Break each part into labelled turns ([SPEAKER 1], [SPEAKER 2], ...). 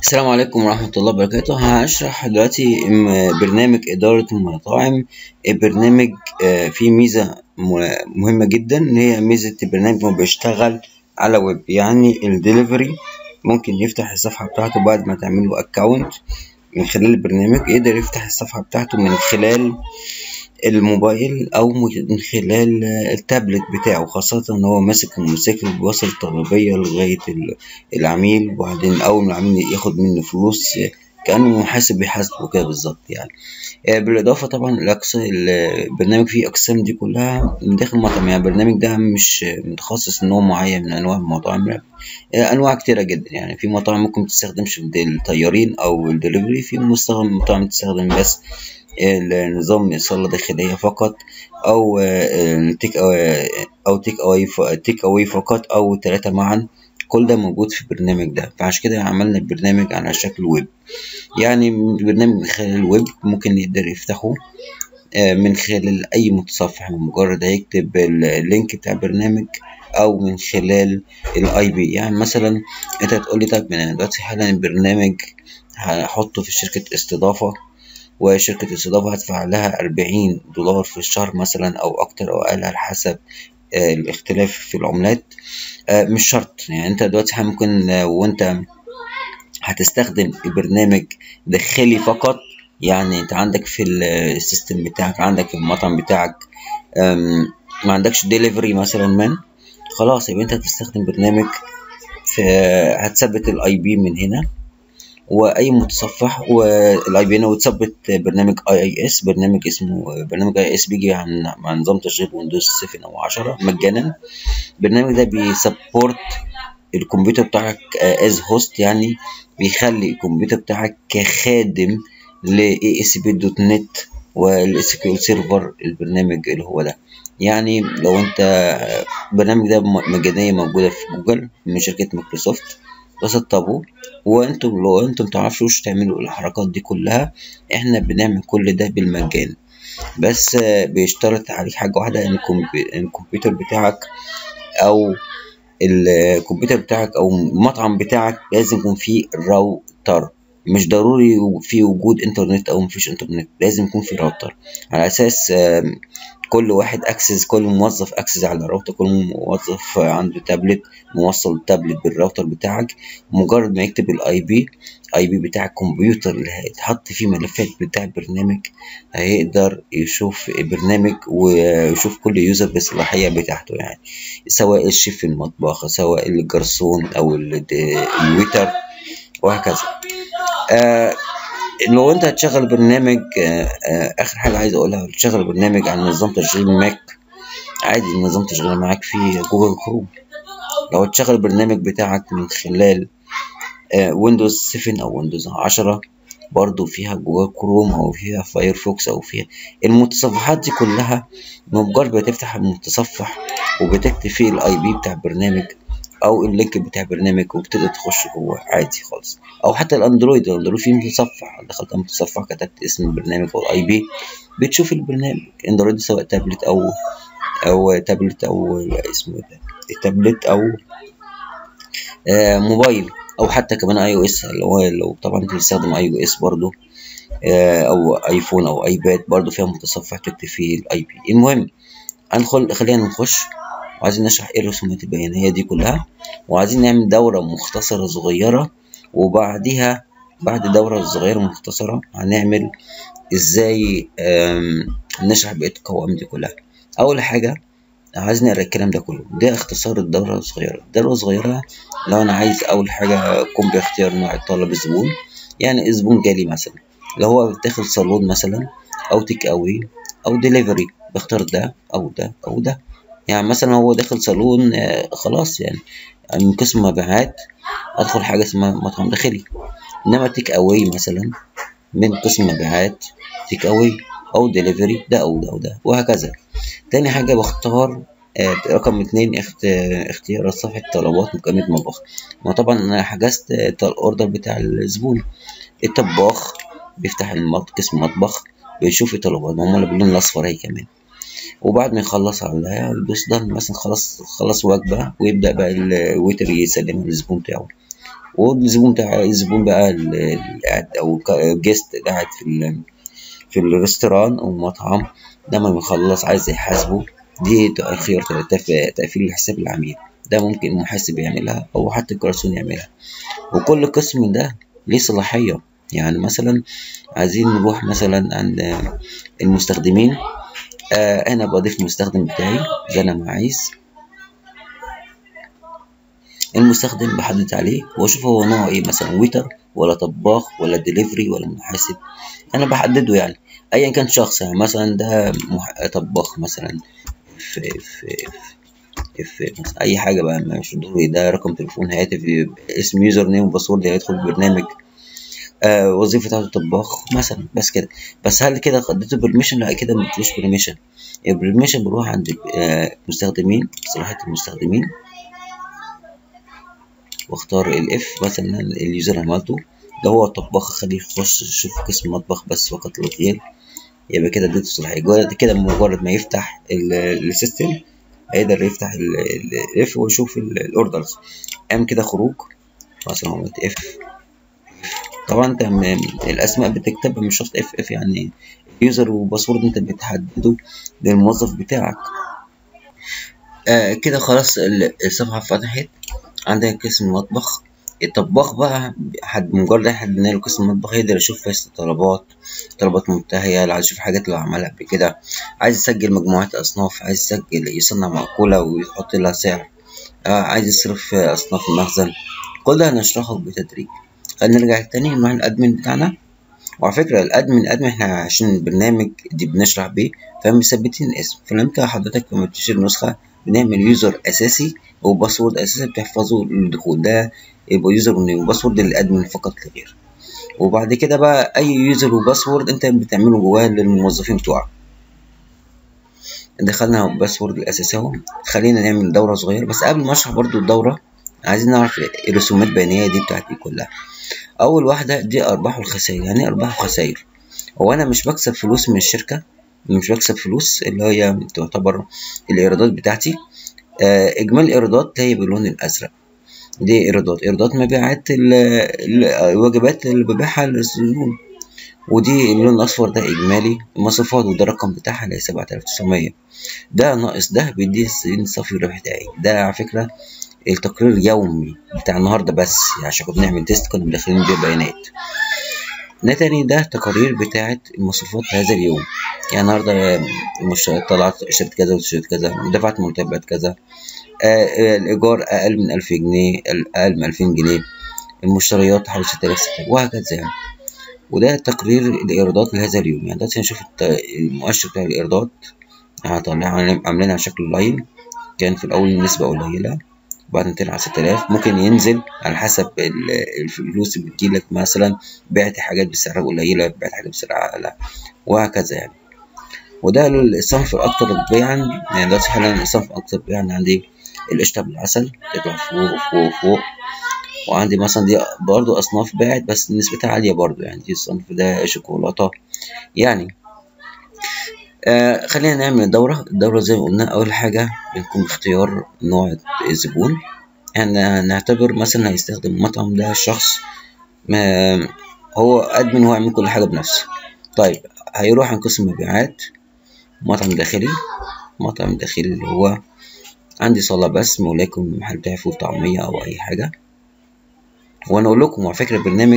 [SPEAKER 1] السلام عليكم ورحمة الله وبركاته هشرح دلوقتي م- برنامج إدارة المطاعم برنامج آه، فيه ميزة م- مهمة جدا إن هي ميزة البرنامج إنه بيشتغل على ويب يعني الدليفري ممكن يفتح الصفحة بتاعته بعد ما تعمل له أكاونت من خلال البرنامج يقدر يفتح الصفحة بتاعته من خلال الموبايل أو من خلال التابلت بتاعه خاصة إن هو ماسك الموتوسيكل بيوصل الطلبية لغاية ال- العميل وبعدين أول ما العميل ياخد منه فلوس كأنه محاسب بيحاسبه كده بالظبط يعني آه، بالإضافة طبعا الأقس- البرنامج فيه أقسام دي كلها من داخل المطعم يعني البرنامج ده مش متخصص نوع معين من أنواع المطاعم لا آه، أنواع كتيرة جدا يعني في مطاعم ممكن تستخدمش الطيارين أو الدليفري في مستخدم مطاعم تستخدم بس النظام صالة داخلية فقط أو آه، تيك أو أو تيك أواي تيك أواي فقط أو التلاتة معا كل ده موجود في البرنامج ده فعشان كده عملنا البرنامج على شكل ويب يعني البرنامج من خلال الويب ممكن يقدر يفتحه آه، من خلال أي متصفح مجرد هيكتب اللينك بتاع البرنامج أو من خلال الاي بي يعني مثلا أنت تقول لي طيب أنا دلوقتي حالا البرنامج هحطه في شركة استضافة وشركة الاستضافة هدفع لها أربعين دولار في الشهر مثلا أو أكتر أو أقل على حسب آه، الاختلاف في العملات آه، مش شرط يعني أنت دلوقتي ممكن آه، وأنت هتستخدم البرنامج داخلي فقط يعني انت عندك في ال- السيستم بتاعك عندك في المطعم بتاعك أم، ما عندكش ديليفري مثلا مان خلاص يبقى انت هتستخدم برنامج في هتثبت الاي بي من هنا واي متصفح والاي بي هنا وتثبت برنامج اي اي اس برنامج اسمه برنامج اي اس بيجي عن مع نظام تشغيل ويندوز 7 او 10 مجانا البرنامج ده بيسبورت الكمبيوتر بتاعك از هوست يعني بيخلي الكمبيوتر بتاعك كخادم ل ASP.NET وال SQL سيرفر البرنامج اللي هو ده يعني لو انت البرنامج ده م- مجانية موجودة في جوجل من شركة مايكروسوفت بسطبوا وانتم لو انتم متعرفوش تعملوا الحركات دي كلها احنا بنعمل كل ده بالمجان بس آه، بيشترط عليك حاجة واحدة ان الكمبي- إن الكمبيوتر بتاعك او الكمبيوتر بتاعك او المطعم بتاعك لازم يكون فيه راوتر مش ضروري في وجود انترنت او مفيش انترنت لازم يكون في راوتر على اساس آم، كل واحد اكسس كل موظف اكسس على الراوتر كل موظف عنده تابلت موصل التابلت بالراوتر بتاعك مجرد ما يكتب الاي بي اي بي بتاع الكمبيوتر اللي هيتحط فيه ملفات بتاع البرنامج هيقدر يشوف البرنامج ويشوف كل يوزر بالصلاحية بتاعته يعني سواء الشيف في المطبخ سواء الجرسون او ال- الويتر وهكذا آه لو انت هتشغل برنامج آه آه اخر حاجه عايز اقولها تشغل برنامج على نظام تشغيل ماك عادي نظام تشغيل معاك في جوجل كروم لو هتشغل البرنامج بتاعك من خلال آه ويندوز 7 او ويندوز 10 برضو فيها جوجل كروم او فيها فايرفوكس او فيها المتصفحات دي كلها مجرد ما تفتح المتصفح وبتكتب فيه الاي بي بتاع البرنامج او اللينك بتاع البرنامج وبتقدر تخش جوه عادي خالص او حتى الاندرويد الاندرويد فيه متصفح دخلت على المتصفح كتبت اسم البرنامج او الاي بي بتشوف البرنامج اندرويد سواء تابلت او او تابلت او اسمه ايه ده تابلت او آه موبايل او حتى كمان اي او اس اللي هو لو طبعا انت بتستخدم اي او اس برضو آه او ايفون او ايباد برضو فيها متصفح تكتب فيه الاي بي المهم هندخل خلينا نخش وعايزين نشرح ايه الرسومات البيانية دي كلها وعايزين نعمل دورة مختصرة صغيرة وبعدها بعد الدورة الصغيرة المختصرة هنعمل ازاي آم، نشرح بقية القوائم دي كلها أول حاجة عايز نقرا الكلام ده كله ده اختصار الدورة الصغيرة الدورة الصغيرة لو أنا عايز أول حاجة أقوم باختيار نوع الطلب الزبون يعني الزبون جالي مثلا لو هو داخل صالون مثلا أو تيك أوي أو ديليفري بختار ده أو ده أو ده يعني مثلا هو داخل صالون آه، خلاص يعني من قسم مبيعات أدخل حاجة اسمها مطعم داخلي إنما تيك أواي مثلا من قسم مبيعات تيك أواي أو ديليفري ده أو ده أو ده وهكذا تاني حاجة بختار آه، رقم اتنين اخت... اختيار صفحة طلبات مكالمة مطبخ ما طبعا أنا حجزت آه، الأوردر بتاع الزبون الطباخ بيفتح المط... قسم مطبخ بيشوف الطلبات معمولة باللون الأصفر هي كمان وبعد ما يخلص عليها يدوس دن مثلا خلاص خلص وجبة ويبدأ بقى الويتر يسلمها للزبون بتاعه والزبون بتاع الزبون بقى اللي قاعد او جيست قاعد في ال في الريستوران او مطعم لما بيخلص عايز يحاسبه دي خيار تقفيل حساب العميل ده ممكن المحاسب يعملها او حتى الجرسون يعملها وكل قسم ده ليه صلاحية يعني مثلا عايزين نروح مثلا عند المستخدمين آه انا بضيف المستخدم بتاعي زي انا ما عايز المستخدم بحدد عليه واشوف هو نوعه ايه مثلا ويتر ولا طباخ ولا ديليفري ولا محاسب انا بحدده يعني ايا كان شخص يعني مثلا ده مح... طباخ مثلا في في في مثلا اي حاجه بقى مش ضروري ده رقم تليفون هاتف اسم يوزر نيم وباسورد هيدخل البرنامج آه وظيفه بتاعته طباخ مثلا بس كده بس هل كده اديته برميشن لا كده ما اديتلوش برميشن البرميشن بروح عند المستخدمين صلاحيه المستخدمين واختار الاف مثلا اليوزر عملته ده هو الطباخ خليه يخش يشوف قسم المطبخ بس فقط لا غير يبقى كده اديته صلاحيه كده مجرد ما يفتح السيستم هيقدر يفتح الاف ويشوف الاوردرز قام كده خروج مثلا عملت اف طبعا انت الاسماء بتكتبها مش شرط اف اف يعني يوزر وباسورد انت بتحدده للموظف بتاعك آه كده خلاص الصفحه فتحت عندك قسم المطبخ الطباخ بقى حد مجرد حددنا له قسم المطبخ يقدر يشوف فاست طلبات طلبات منتهية عايز يشوف حاجات اللي عملها قبل كده عايز يسجل مجموعات أصناف عايز يسجل يصنع مأكولة ويحط لها سعر آه عايز يصرف أصناف المخزن كل ده هنشرحه بالتدريج خلينا نرجع تاني نروح الأدمن بتاعنا وعلى فكرة الأدمن الأدمن احنا عشان البرنامج دي بنشرح بيه فمثبتين اسم فلما انت حضرتك لما بتشتري نسخة بنعمل يوزر أساسي وباسورد أساسي بتحفظه للدخول ده يبقى يوزر وباسورد للأدمن فقط لا غير وبعد كده بقى أي يوزر وباسورد أنت بتعمله جواه للموظفين بتوعك دخلنا باسورد الأساسي أهو خلينا نعمل دورة صغيرة بس قبل ما أشرح برضو الدورة عايزين نعرف الرسومات البيانية دي بتاعتي كلها أول واحدة دي أرباح والخسائر يعني إيه أرباح وخسائر هو أنا مش بكسب فلوس من الشركة مش بكسب فلوس اللي هي تعتبر الإيرادات بتاعتي آه إجمالي الإيرادات هي باللون الأزرق دي إيرادات إيرادات مبيعات الوجبات اللي ببيعها للزبون ودي اللون الأصفر ده إجمالي المصروفات وده الرقم بتاعها اللي هي سبعة آلاف تسعمية ده ناقص ده بيدي صافي الربح بتاعي ده على فكرة التقرير اليومي بتاع النهاردة بس يعني عشان كنا بنعمل تيست كنا مدخلين بيه بيانات ده تاني ده تقارير بتاعة المصروفات هذا اليوم يعني النهاردة مش طلعت اشتريت كذا واشتريت كذا دفعت مرتبات كذا آه الإيجار أقل من ألف جنيه أقل من ألفين جنيه المشتريات حوالي ستة آلاف وهكذا يعني وده تقرير الإيرادات لهذا اليوم يعني دلوقتي هنشوف المؤشر بتاع الإيرادات هطلع عاملين على شكل لاين كان في الأول نسبة قليلة وبعدين طلع ستة آلاف ممكن ينزل على حسب الفلوس اللي بتجيلك مثلا بعت حاجات بسعر قليلة بعت حاجات بسعر أعلى وهكذا يعني وده الصنف الأكثر بيعا يعني دلوقتي حالا الصنف الأكثر بيعا عندي القشطة بالعسل تطلع فوق فوق فوق وعندي مثلا دي برضو أصناف باعت بس نسبتها عالية برضو يعني دي الصنف ده شوكولاتة يعني آه خلينا نعمل الدورة الدورة زي ما قلنا أول حاجة بنكون باختيار نوع الزبون يعني نعتبر مثلا هيستخدم المطعم ده شخص ما هو أدمن هو يعمل كل حاجة بنفسه طيب هيروح عن قسم مبيعات مطعم داخلي مطعم داخلي اللي هو عندي صالة بس وليكن المحل بتاعي فول طعمية أو أي حاجة وأنا أقول لكم على فكرة البرنامج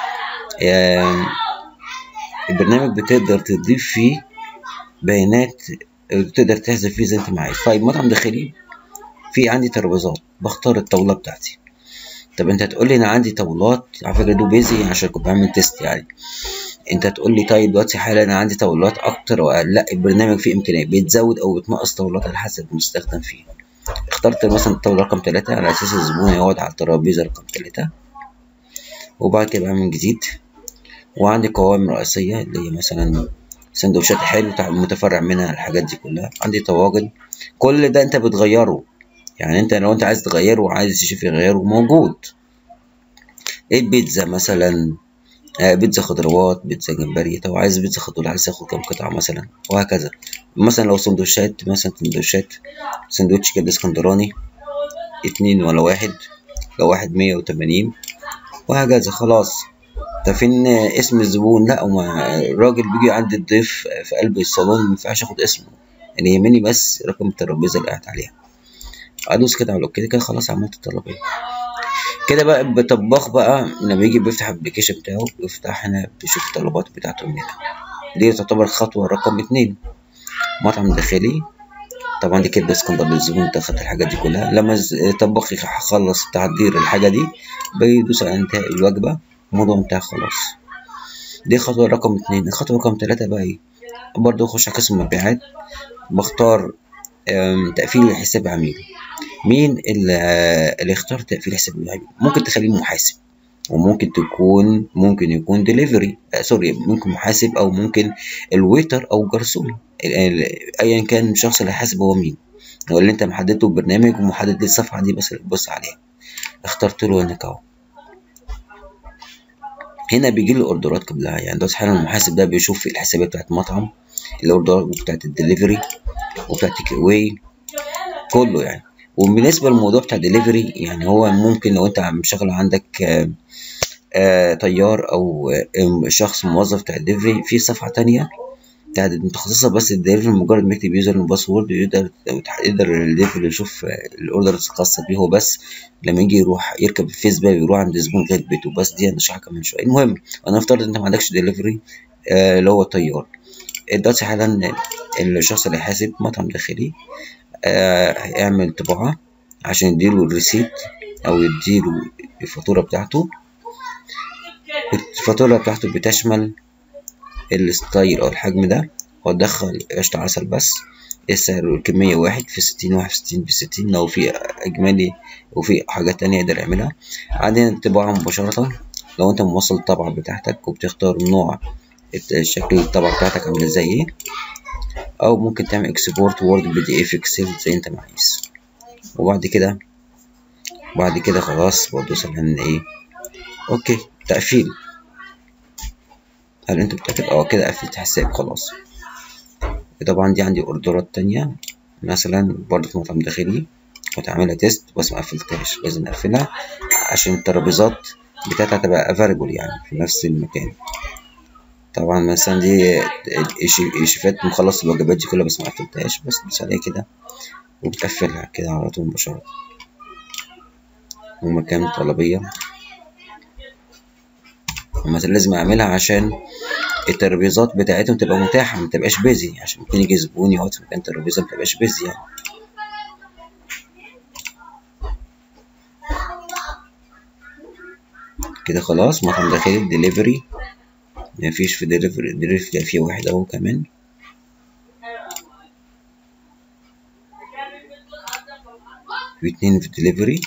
[SPEAKER 1] آه البرنامج بتقدر تضيف فيه بيانات تقدر تحذف فيه زي انت ما عايز طيب مطعم داخلي في عندي ترابيزات بختار الطاولة بتاعتي طب انت تقول لي انا عندي طاولات على فكرة دو بيزي عشان كنت بعمل تيست يعني انت تقول لي طيب دلوقتي حالا انا عندي طاولات اكتر وأقل لا البرنامج فيه امكانيات بيتزود او بتنقص طاولات على حسب المستخدم فيه اخترت مثلا الطاولة رقم تلاتة على اساس الزبون يقعد على الترابيزة رقم تلاتة وبعد كده بعمل جديد وعندي قوائم رئيسية اللي هي مثلا سندوتشات حلو متفرع منها الحاجات دي كلها عندي طواجن كل ده انت بتغيره يعني انت لو انت عايز تغيره وعايز تشوف يغيره موجود ايه البيتزا مثلا آه بيتزا خضروات بيتزا جمبري طب عايز بيتزا خضروات عايز تاخد كام قطعة مثلا وهكذا مثلا لو سندوتشات مثلا سندوتشات سندوتش كده اسكندراني اتنين ولا واحد لو واحد مية وتمانين وهكذا خلاص طب فين اسم الزبون لا ما الراجل بيجي عند الضيف في قلب الصالون ما ينفعش اخد اسمه اللي يهمني بس رقم الترابيزه اللي قاعد عليها ادوس كده على اوكي كده خلاص عملت الطلبيه كده بقى الطباخ بقى لما بيجي بيفتح الابلكيشن بتاعه بيفتح هنا بيشوف الطلبات بتاعته من هنا دي تعتبر خطوة رقم اتنين مطعم داخلي طبعا دي كده اسكندر للزبون انت خدت الحاجات دي كلها لما الطباخ يخلص تحضير الحاجة دي بيدوس على انتهاء الوجبة الموضوع انتهى خلاص دي خطوة رقم اتنين الخطوة رقم تلاتة بقى ايه برضه اخش على قسم المبيعات بختار تقفيل حساب عميل مين اللي اختار تقفيل حساب العميل ممكن تخليه محاسب وممكن تكون ممكن يكون ديليفري آه سوري ممكن محاسب او ممكن الويتر او جرسون ايا كان الشخص اللي هيحاسب هو مين هو اللي انت محدده برنامج ومحدد الصفحه دي بس تبص عليها اخترت له هناك اهو هنا بيجي لي الاوردرات قبلها يعني ده حالا المحاسب ده بيشوف الحسابات بتاعت المطعم الاوردرات بتاعت الدليفري وبتاعت تيك اواي كله يعني وبالنسبه للموضوع بتاع دليفري يعني هو ممكن لو انت مشغل عندك آآ آآ طيار او شخص موظف بتاع دليفري في صفحه تانية بتاعت متخصصه بس الدليفري مجرد ما يكتب يوزر وباسورد يقدر يقدر الدليفري يشوف الاوردرز الخاصه بيه هو بس لما يجي يروح يركب الفيس باب يروح عند زبون غير بيته بس دي هنشرحها كمان شويه المهم انا افترض انت ما عندكش دليفري اللي هو طيار دلوقتي حالا الشخص اللي هيحاسب مطعم داخلي هيعمل طباعة عشان يديله الريسيت أو يديله الفاتورة بتاعته الفاتورة بتاعته بتشمل الستايل أو الحجم ده وتدخل قشطة عسل بس السعر الكمية واحد في ستين واحد في ستين في ستين لو في إجمالي وفي حاجات تانية يقدر يعملها عندنا الطباعة مباشرة لو أنت موصل الطبعة بتاعتك وبتختار نوع شكل الطبعة بتاعتك عاملة زي ايه او ممكن تعمل اكسبورت وورد بي دي اف اكسل زي انت ما عايز وبعد كده بعد كده خلاص بدوس على ايه اوكي تقفيل هل انت متأكد اه كده قفلت حساب خلاص طبعا دي عندي اوردرات تانية مثلا برضه في مطعم داخلي كنت عاملها تيست بس ما قفلتهاش لازم اقفلها عشان الترابيزات بتاعتها تبقى افيربل يعني في نفس المكان طبعا مثلا دي الشيفات مخلص الوجبات دي كلها بس ما قفلتهاش بس بس عليها كده وبتقفلها كده على طول مباشرة ومكان طلبية مثلا لازم اعملها عشان الترابيزات بتاعتهم تبقى متاحة متبقاش بيزي عشان ممكن يجي زبون يقعد في مكان ترابيزة متبقاش بيزي يعني كده خلاص مطعم داخلي ديليفري مفيش في ديليفري ديليفري فيه واحد اهو كمان في اتنين في ديليفري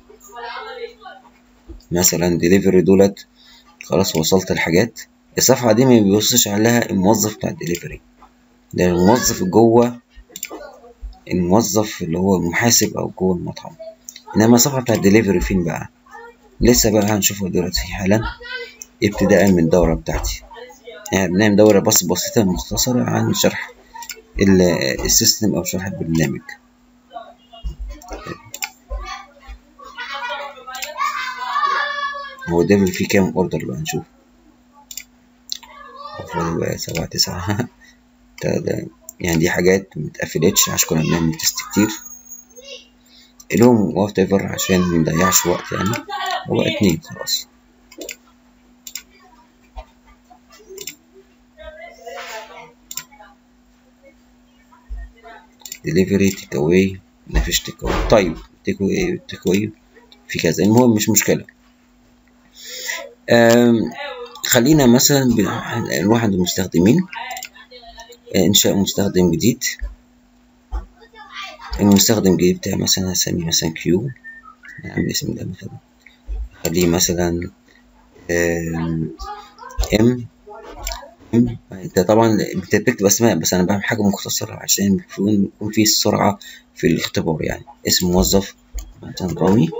[SPEAKER 1] مثلا ديليفري دولت خلاص وصلت الحاجات الصفحة دي ما بيبصش عليها الموظف بتاع الدليفري ده الموظف جوه الموظف اللي هو المحاسب او جوه المطعم انما الصفحة بتاع الدليفري فين بقى لسه بقى هنشوفه دلوقتي حالا ابتداء من الدورة بتاعتي يعني بنعمل دورة بس بسيطة مختصرة عن شرح السيستم أو شرح البرنامج هو ده فيه كام اوردر بقى نشوف فاضل بقى سبعة تسعة يعني دي حاجات متقفلتش عشان كنا بنعمل تيست كتير اليوم وات ايفر عشان منضيعش وقت يعني هو اتنين خلاص ديليفري تيك اواي مفيش تيك اواي طيب تيك اواي تيك اواي في كذا المهم مش مشكلة خلينا مثلا نروح عند المستخدمين انشاء مستخدم جديد المستخدم الجديد بتاعي مثلا هسميه مثلا كيو نعمل اسم ده مثلا خليه مثلا ام ام انت طبعا بتكتب اسماء بس انا بعمل حاجه مختصره عشان يكون في سرعه في الاختبار يعني اسم موظف مثلا رامي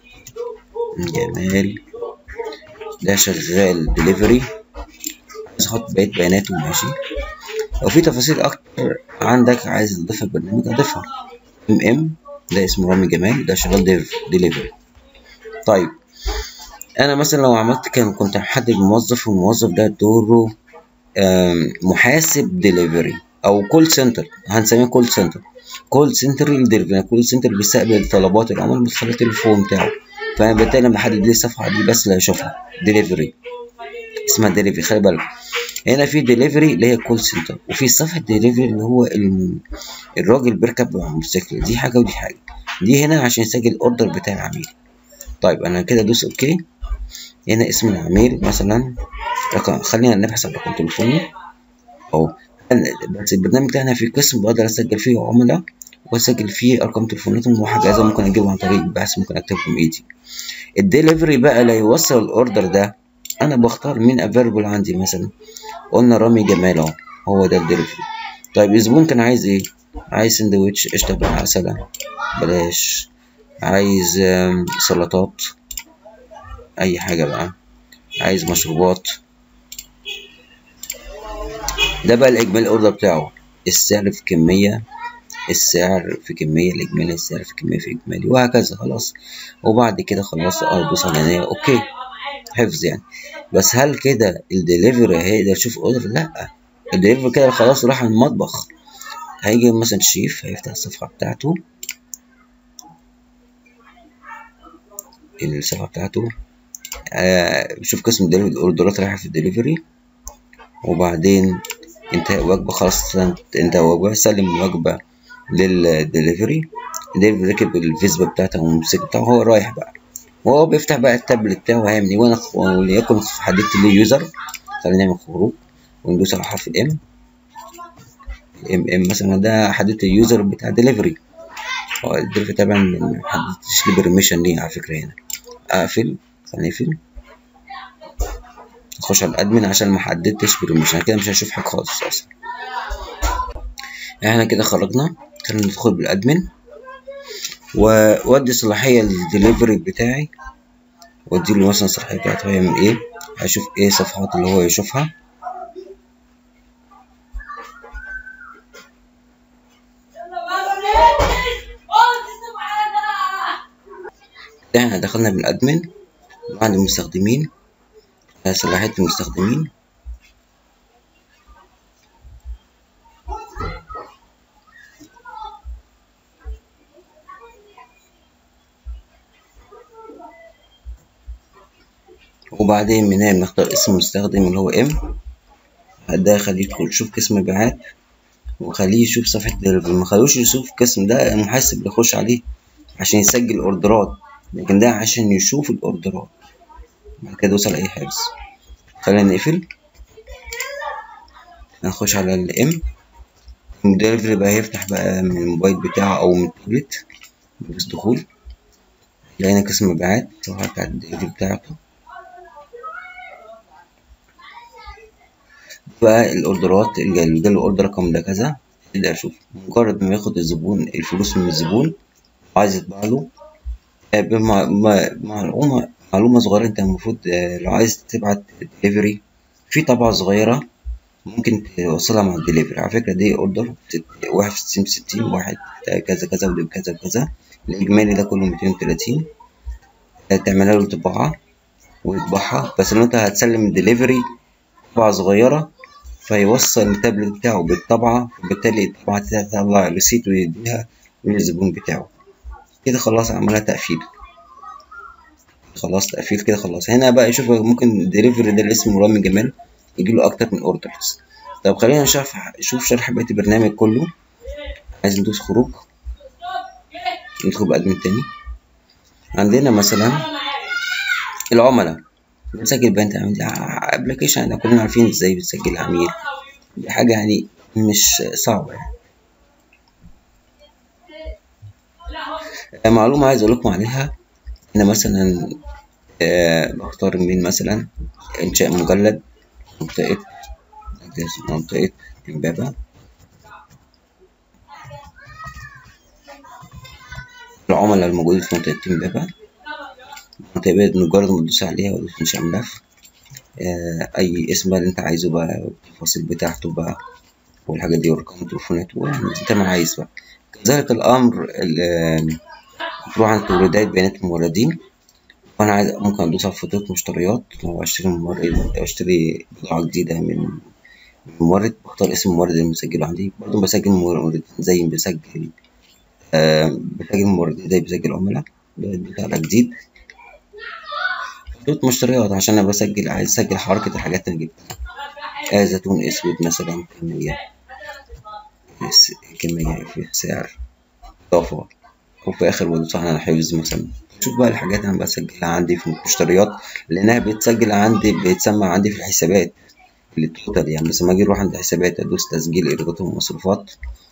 [SPEAKER 1] جمال ده شغال دليفري عايز احط بقية بياناته ماشي لو في تفاصيل اكتر عندك عايز تضيفها البرنامج اضيفها ام ام ده اسمه رامي جمال ده شغال دليفري طيب انا مثلا لو عملت كان كنت محدد موظف والموظف ده دوره آم، محاسب ديليفري او كول سنتر هنسميه كول سنتر كول سنتر للدليفري كول سنتر بيستقبل طلبات العملاء من خلال التليفون بتاعه فبالتالي لما حد يدي الصفحه دي بس اللي هيشوفها ديليفري اسمها ديليفري خلي بالك هنا في ديليفري اللي هي كول سنتر وفي صفحه ديليفري اللي هو الم- الراجل بيركب موتوسيكل دي حاجه ودي حاجه دي هنا عشان يسجل الاوردر بتاع العميل طيب انا كده ادوس اوكي هنا اسم العميل مثلا رقم خلينا نبحث عن رقم تليفوني اهو بس البرنامج ده انا في قسم بقدر اسجل فيه عملاء واسجل فيه ارقام تليفوناتهم وحاجه ممكن اجيبه عن طريق البحث ممكن اكتبهم بايدي الدليفري بقى اللي يوصل الاوردر ده انا بختار مين افيلبل عندي مثلا قلنا رامي جمال اهو هو ده الدليفري طيب الزبون كان عايز ايه عايز سندوتش قشطه بالعسله بلاش عايز آم، سلطات اي حاجه بقى عايز مشروبات ده بقى الاجمالي الاوردر بتاعه السعر في كميه السعر في كميه الاجمالي السعر في كميه في اجمالي وهكذا خلاص وبعد كده خلاص اه دوس على هنا اوكي حفظ يعني بس هل كده الدليفري هيقدر يشوف اوردر لا الدليفري كده خلاص راح المطبخ هيجي مثلا الشيف هيفتح الصفحه بتاعته الصفحه بتاعته آه شوف قسم الدليفري الاوردرات رايحه في الدليفري وبعدين انتهاء وجبة خلاص انت وجبة سلم وجبة للدليفري الدليفري ركب الفيسبا بتاعته والموتوسيكل بتاعه هو رايح بقى وهو بيفتح بقى التابلت بتاعه هيعمل ايه وانا وليكن حددت له يوزر خلينا نعمل خروج وندوس على حرف الام الام ام مثلا ده حددت اليوزر بتاع دليفري هو الدليفري طبعا ما حددتش لي برميشن ليه على فكرة هنا اقفل خلينا نقفل اخش على الادمن عشان ما حددتش برميشن كده مش هشوف حاجه خالص اصلا احنا كده خرجنا خلينا ندخل بالادمن وودي صلاحيه للدليفري بتاعي وادي له مثلا الصلاحيه بتاعته هيعمل ايه هشوف ايه الصفحات اللي هو يشوفها احنا دخلنا بالادمن بعد المستخدمين صلاحيه المستخدمين وبعدين من هنا نختار اسم المستخدم اللي هو ام ده خليه يدخل يشوف قسم مبيعات وخليه يشوف صفحة دليفري ما خلوش يشوف القسم ده المحاسب اللي يخش عليه عشان يسجل اوردرات لكن ده عشان يشوف الاوردرات بعد كده دوس على اي حفظ خلينا نقفل هنخش على الام الدليفري بقى هيفتح بقى من الموبايل بتاعه او من التابلت بس دخول لقينا قسم مبيعات الصفحة بتاعت الدليفري بتاعته بقى الاوردرات اللي جاله اوردر رقم ده كذا يبدأ اشوف مجرد ما ياخد الزبون الفلوس من الزبون عايز يطبع له معلومة معلومة صغيرة انت المفروض لو عايز تبعت دليفري في طبعة صغيرة ممكن توصلها مع الدليفري على فكرة دي اوردر واحد في ستين ستين واحد كذا كذا ودي كذا كذا الإجمالي ده كله ميتين وتلاتين تعملها له طباعة ويطبعها بس لو انت هتسلم الدليفري طبعة صغيرة فيوصل التابلت بتاعه بالطبعة وبالتالي الطبعة تطلع ريسيت ويديها للزبون بتاعه كده خلاص عملها تقفيل خلاص تقفيل كده خلاص هنا بقى يشوف ممكن الدليفري ده اللي اسمه رامي جمال يجيله أكتر من اوردرز طب خلينا نشوف شوف شرح بقية البرنامج كله عايز ندوس خروج ندخل بأدمن تاني عندنا مثلا العملاء بنسجل بيانات عميل ابلكيشن احنا كلنا عارفين ازاي بتسجل عميل دي حاجة يعني مش صعبة يعني معلومة عايز أقول لكم عليها أنا مثلا آه بختار من مثلا إنشاء مجلد منطقة منطقة إمبابة العملاء الموجودين في منطقة إمبابة المنطقة مجرد ما تدوس عليها وتدوس إنشاء ملف آه أي اسم اللي أنت عايزه بقى التفاصيل بتاعته بقى والحاجات دي وأرقام تليفونات أنت ما عايز بقى كذلك الأمر تروح عند توريدات بيانات الموردين وأنا عايز ممكن أدوس على فاتورة مشتريات لو أشتري مورد أشتري بضاعة جديدة من من مورد بختار اسم المورد اللي مسجله عندي برضه بسجل مورد زي ما بسجل آه بسجل مورد زي بسجل عملاء بدوس على جديد فاتورة مشتريات عشان أنا بسجل عايز أسجل حركة الحاجات اللي جبتها آه زيتون أسود مثلا كمية كمية في سعر إضافة وفي آخر بدوس على حفظ مثلا شوف بقى الحاجات اللي أنا بسجلها عندي في المشتريات لأنها بتسجل عندي بتسمع عندي في الحسابات التوتال يعني بس لما أجي أروح عند الحسابات أدوس تسجيل إيرادات ومصروفات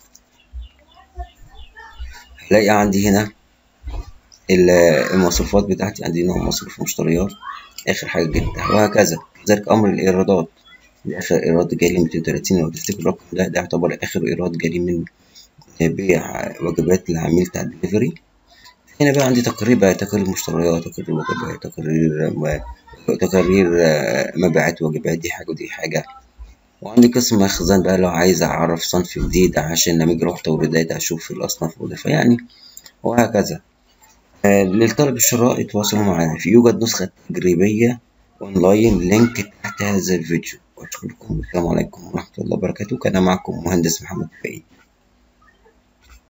[SPEAKER 1] هلاقي عندي هنا المصروفات بتاعتي عندي نوع مصروف مشتريات آخر حاجة جبتها وهكذا كذلك أمر الإيرادات آخر إيراد جالي ميتين وتلاتين لو تفتكر الرقم ده ده يعتبر آخر إيراد جالي من بيع وجبات العميل بتاع الدليفري هنا بقى عندي تقرير بقى تقرير مشتريات تقرير وجبات تقرير تقارير مبيعات وجبات دي حاجة ودي حاجة وعندي قسم مخزن بقى لو عايز أعرف صنف جديد عشان لما أجي أروح توريدات أشوف الأصناف المضيفة يعني وهكذا للطلب الشراء يتواصلوا معنا في يوجد نسخة تجريبية أونلاين لينك تحت هذا الفيديو وأشكركم والسلام عليكم ورحمة الله وبركاته كان معكم مهندس محمد فايد